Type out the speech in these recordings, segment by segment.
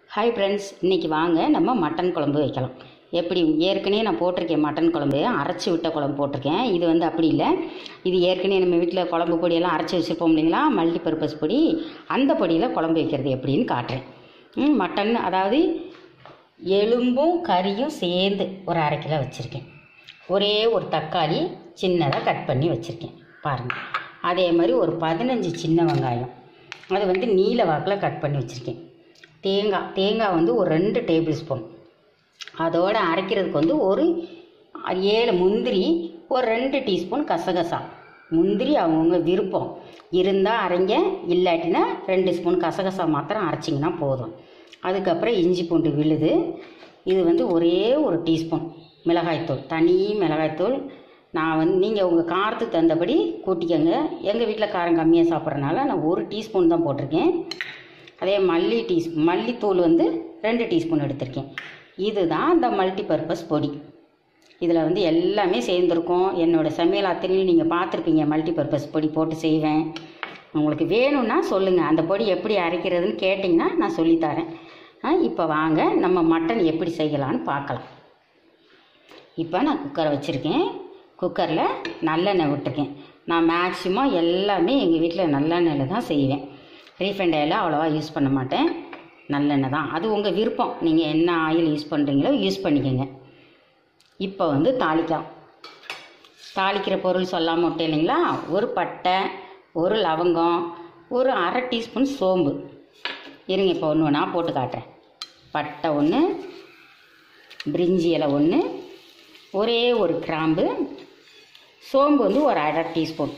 hi friends இன்றைக்கி வாங்க நம்ம மட்டன் குழம்பு வைக்கலாம் எப்படி ஏற்கனவே நான் போட்டிருக்கேன் மட்டன் குழம்பு அரைச்சி விட்ட குழம்பு போட்டிருக்கேன் இது வந்து அப்படி இல்லை இது ஏற்கனவே நம்ம வீட்டில் குழம்பு பொடியெல்லாம் அரைச்சி வச்சுருப்போம் இல்லைங்களா மல்டி பர்பஸ் பொடி அந்த பொடியில் குழம்பு வைக்கிறது எப்படின்னு காட்டுறேன் ம், மட்டன் அதாவது எலும்பும் கறியும் சேர்ந்து ஒரு அரை கிலோ வச்சுருக்கேன் ஒரே ஒரு தக்காளி சின்னதாக கட் பண்ணி வச்சுருக்கேன் பாருங்கள் அதே மாதிரி ஒரு பதினஞ்சு சின்ன வெங்காயம் அது வந்து நீல வாக்கில் கட் பண்ணி வச்சுருக்கேன் தேங்காய் தேங்காய் வந்து ஒரு ரெண்டு டேபிள் ஸ்பூன் அதோட அரைக்கிறதுக்கு வந்து ஒரு ஏழு முந்திரி ஒரு ரெண்டு டீஸ்பூன் கசகசா முந்திரி அவங்கவுங்க விருப்பம் இருந்தால் அரைங்க இல்லாட்டினா ரெண்டு ஸ்பூன் கசகசா மாத்திரம் அரைச்சிங்கன்னா போதும் அதுக்கப்புறம் இஞ்சி பூண்டு விழுது இது வந்து ஒரே ஒரு டீஸ்பூன் மிளகாய்த்தூள் தனி மிளகாய்த்தூள் நான் வந்து நீங்கள் உங்கள் காரத்துக்கு தகுந்தபடி கூட்டிக்கோங்க எங்கள் வீட்டில் காரம் கம்மியாக சாப்பிட்றனால நான் ஒரு டீஸ்பூன் தான் போட்டிருக்கேன் அதே மல்லி டீஸ் மல்லித்தூள் வந்து ரெண்டு டீஸ்பூன் எடுத்திருக்கேன் இதுதான் இந்த மல்டி பர்பஸ் பொடி இதில் வந்து எல்லாமே சேர்ந்துருக்கும் என்னோடய சமையல் அத்தனையும் நீங்கள் பார்த்துருப்பீங்க மல்டி பர்பஸ் பொடி போட்டு செய்வேன் உங்களுக்கு வேணும்னா சொல்லுங்கள் அந்த பொடி எப்படி அரைக்கிறதுன்னு கேட்டிங்கன்னா நான் சொல்லித்தரேன் இப்போ வாங்க நம்ம மட்டன் எப்படி செய்யலான்னு பார்க்கலாம் இப்போ நான் குக்கரை வச்சுருக்கேன் குக்கரில் நல்லெண்ணெய் விட்டுருக்கேன் நான் மேக்ஸிமம் எல்லாமே எங்கள் வீட்டில் நல்லெண்ணெயில் தான் செய்வேன் ரீஃபைண்ட் ஆயில் அவ்வளோவா யூஸ் பண்ண மாட்டேன் நல்லெண்ணெய் தான் அது உங்கள் விருப்பம் நீங்கள் என்ன ஆயில் யூஸ் பண்ணுறீங்களோ யூஸ் பண்ணிக்கோங்க இப்போ வந்து தாளிக்கலாம் தாளிக்கிற பொருள் சொல்லாமல் விட்டேன் இல்லைங்களா ஒரு பட்டை ஒரு லவங்கம் ஒரு அரை டீஸ்பூன் சோம்பு இருங்க இப்போ ஒன்று ஒன்றா போட்டு காட்டுறேன் பட்டை ஒன்று பிரிஞ்சி இலை ஒன்று ஒரே ஒரு கிராம்பு சோம்பு வந்து ஒரு அரை டீஸ்பூன்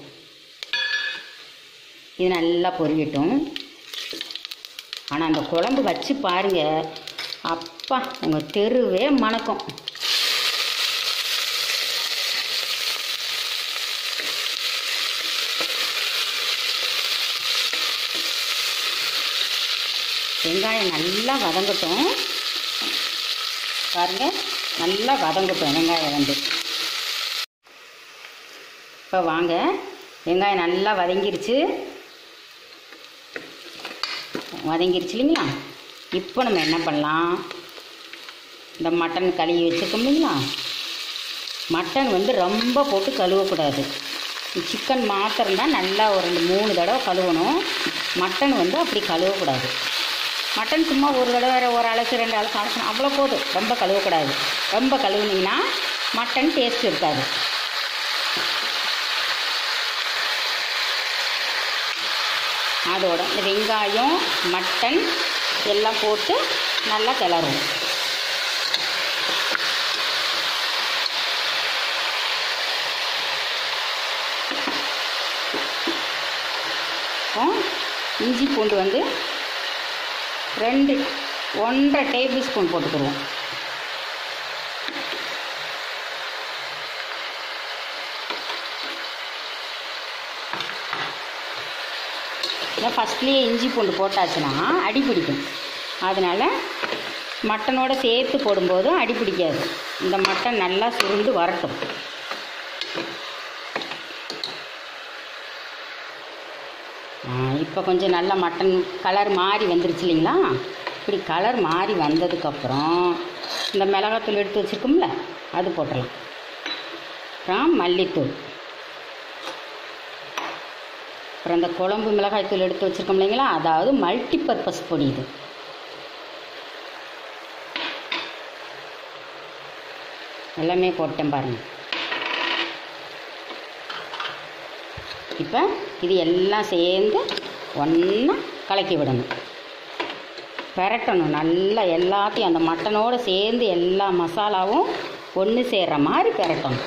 இது நல்லா பொரியட்டும் ஆனால் அந்த குழம்பு வச்சு பாருங்க அப்பா உங்கள் தெருவே மணக்கும் வெங்காயம் நல்லா வதங்கட்டும் பாருங்க நல்லா வதங்கட்டும் வெங்காயம் வந்து இப்போ வாங்க வெங்காயம் நல்லா வதங்கிருச்சு வதங்கிருச்சு இல்லைங்களா இப்போ நம்ம என்ன பண்ணலாம் இந்த மட்டன் கழுவி வச்சுருக்கோம் இல்லைங்களா மட்டன் வந்து ரொம்ப போட்டு கழுவக்கூடாது சிக்கன் மாத்திரம் தான் நல்லா ஒரு ரெண்டு மூணு தடவை கழுவணும் மட்டன் வந்து அப்படி கழுவக்கூடாது மட்டன் சும்மா ஒரு தடவை ஒரு அலசு ரெண்டு அலசு அலசணும் அவ்வளோ போதும் ரொம்ப கழுவக்கூடாது ரொம்ப கழுவுனீங்கன்னா மட்டன் டேஸ்ட் இருக்காது அதோட இந்த வெங்காயம் மட்டன் எல்லாம் போட்டு நல்லா கிளறுவோம் இப்போ இஞ்சி பூண்டு வந்து ரெண்டு ஒன்றரை டேபிள் ஸ்பூன் போட்டுக்கிடுவோம் ஏன்னா ஃபஸ்ட்லேயே இஞ்சி பூண்டு போட்டாச்சுன்னா அடி பிடிக்கும் அதனால் மட்டனோட சேர்த்து போடும்போது அடி பிடிக்காது இந்த மட்டன் நல்லா சுருண்டு வரட்டும் இப்போ கொஞ்சம் நல்லா மட்டன் கலர் மாறி வந்துருச்சு இல்லைங்களா இப்படி கலர் மாறி வந்ததுக்கப்புறம் இந்த மிளகாத்தூள் எடுத்து வச்சுருக்கோம்ல அது போட்டுடலாம் அப்புறம் மல்லித்தூள் அப்புறம் இந்த குழம்பு மிளகாய்த்தூள் எடுத்து வச்சுருக்கோம் இல்லைங்களா அதாவது மல்டி பர்பஸ் பொடி இது எல்லாமே போட்டேன் பாருங்கள் இப்போ இது எல்லாம் சேர்ந்து ஒன்றா கலக்கி விடணும் பெரட்டணும் நல்லா எல்லாத்தையும் அந்த மட்டனோடு சேர்ந்து எல்லா மசாலாவும் ஒன்று சேர்கிற மாதிரி பெரட்டணும்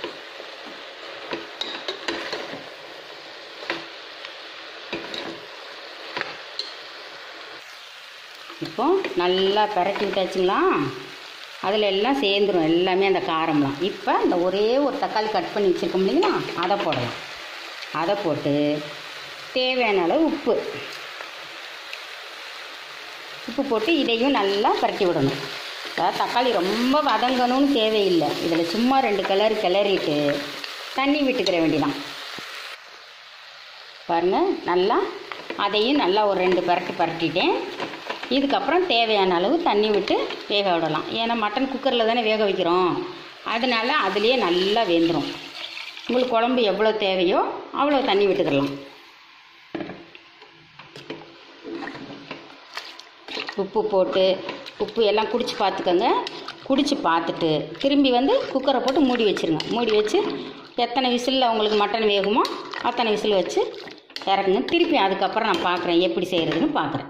இப்போ நல்லா பெரட்டி விட்டாச்சுங்களா அதில் எல்லாம் சேர்ந்துடும் எல்லாமே அந்த காரம்லாம் இப்போ இந்த ஒரே ஒரு தக்காளி கட் பண்ணி வச்சுருக்கோம் இல்லைங்களா அதை போடலாம் அதை போட்டு தேவையான அளவு உப்பு உப்பு போட்டு இதையும் நல்லா பரட்டி விடணும் அதாவது தக்காளி ரொம்ப வதங்கணும்னு தேவையில்லை இதில் சும்மா ரெண்டு கலர் கிளறிட்டு தண்ணி விட்டுக்கிற வேண்டியதான் பாருங்கள் நல்லா அதையும் நல்லா ஒரு ரெண்டு பரட்டு பரட்டிட்டேன் இதுக்கப்புறம் தேவையான அளவு தண்ணி விட்டு வேக விடலாம் ஏன்னா மட்டன் குக்கரில் தானே வேக வைக்கிறோம் அதனால அதுலேயே நல்லா வெந்துடும் உங்களுக்கு குழம்பு எவ்வளோ தேவையோ அவ்வளோ தண்ணி விட்டுக்கிடலாம் உப்பு போட்டு உப்பு எல்லாம் குடிச்சு பார்த்துக்கோங்க குடிச்சு பார்த்துட்டு திரும்பி வந்து குக்கரை போட்டு மூடி வச்சுருங்க மூடி வச்சு எத்தனை விசிலில் உங்களுக்கு மட்டன் வேகுமோ அத்தனை விசில் வச்சு இறக்குங்க திருப்பி அதுக்கப்புறம் நான் பார்க்குறேன் எப்படி செய்கிறதுன்னு பார்க்குறேன்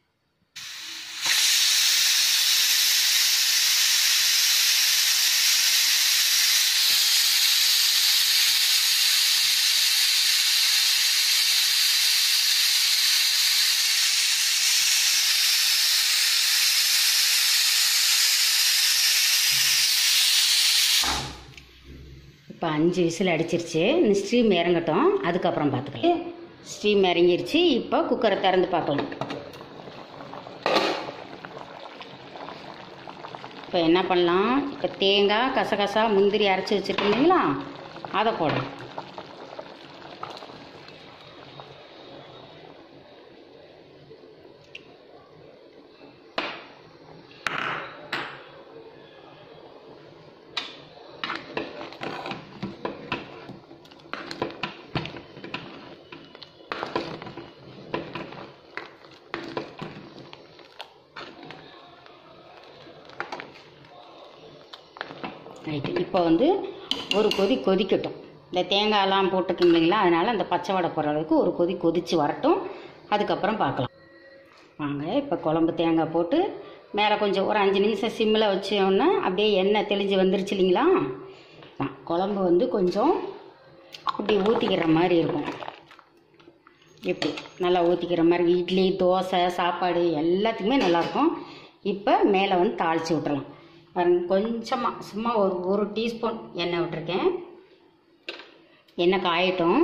இப்போ அஞ்சு விசில் அடிச்சிருச்சு இந்த ஸ்டீம் இறங்கட்டும் அதுக்கப்புறம் பார்த்துக்கலாம் ஸ்டீம் இறங்கிருச்சு இப்போ குக்கரை திறந்து பார்க்கலாம் இப்போ என்ன பண்ணலாம் இப்போ தேங்காய் கசகசா முந்திரி அரைச்சி வச்சுருக்கீங்களா அதை போடலாம் ரைட்டு இப்போ வந்து ஒரு கொதி கொதிக்கட்டும் இந்த தேங்காயெல்லாம் போட்டிருக்கீங்க இல்லைங்களா அதனால் அந்த பச்சை வடை போகிற அளவுக்கு ஒரு கொதி கொதித்து வரட்டும் அதுக்கப்புறம் பார்க்கலாம் வாங்க இப்போ குழம்பு தேங்காய் போட்டு மேலே கொஞ்சம் ஒரு அஞ்சு நிமிஷம் சிம்மில் வச்சோன்னா அப்படியே எண்ணெய் தெளிஞ்சு வந்துருச்சு இல்லைங்களா ஆ, குழம்பு வந்து கொஞ்சம் இப்படி ஊற்றிக்கிற மாதிரி இருக்கும் இப்படி நல்லா ஊற்றிக்கிற மாதிரி இட்லி தோசை சாப்பாடு எல்லாத்துக்குமே நல்லாயிருக்கும் இப்போ மேலே வந்து தாளித்து விட்டுறலாம் பாருங்க கொஞ்சமாக சும்மா ஒரு ஒரு டீஸ்பூன் எண்ணெய் விட்டுருக்கேன் எண்ணெய் காயட்டும்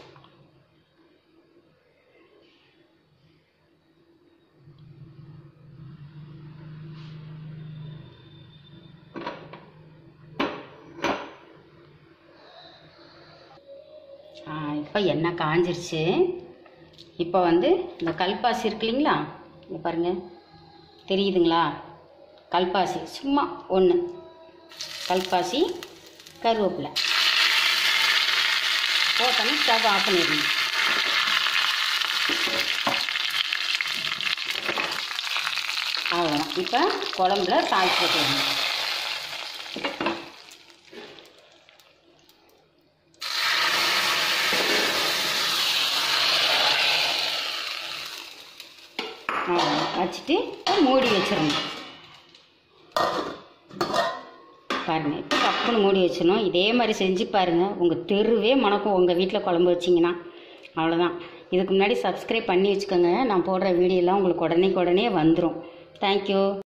இப்போ எண்ணெய் காஞ்சிருச்சு இப்போ வந்து இந்த கல்பாசி இருக்கு இல்லைங்களா இங்க பாருங்க தெரியுதுங்களா கல்பாசி சும்மா ஒன்று கல்பாசி கருவேப்பிலை போட்டோன்னே ஸ்டவ் ஆஃப் பண்ணிடணும் அவ்வளோதான் இப்போ குழம்புல தாளிச்சு போட்டுருங்க அவ்வளோதான் வச்சுட்டு மூடி வச்சிடணும் பாருங்கள் இப்போ டப்புன்னு மூடி வச்சிடணும் இதே மாதிரி செஞ்சு பாருங்கள் உங்கள் தெருவே மணக்கும் உங்கள் வீட்டில் குழம்பு வச்சிங்கன்னா அவ்வளோதான் இதுக்கு முன்னாடி சப்ஸ்கிரைப் பண்ணி வச்சுக்கோங்க நான் போடுற வீடியோலாம் உங்களுக்கு உடனே உடனே வந்துடும் தேங்க்யூ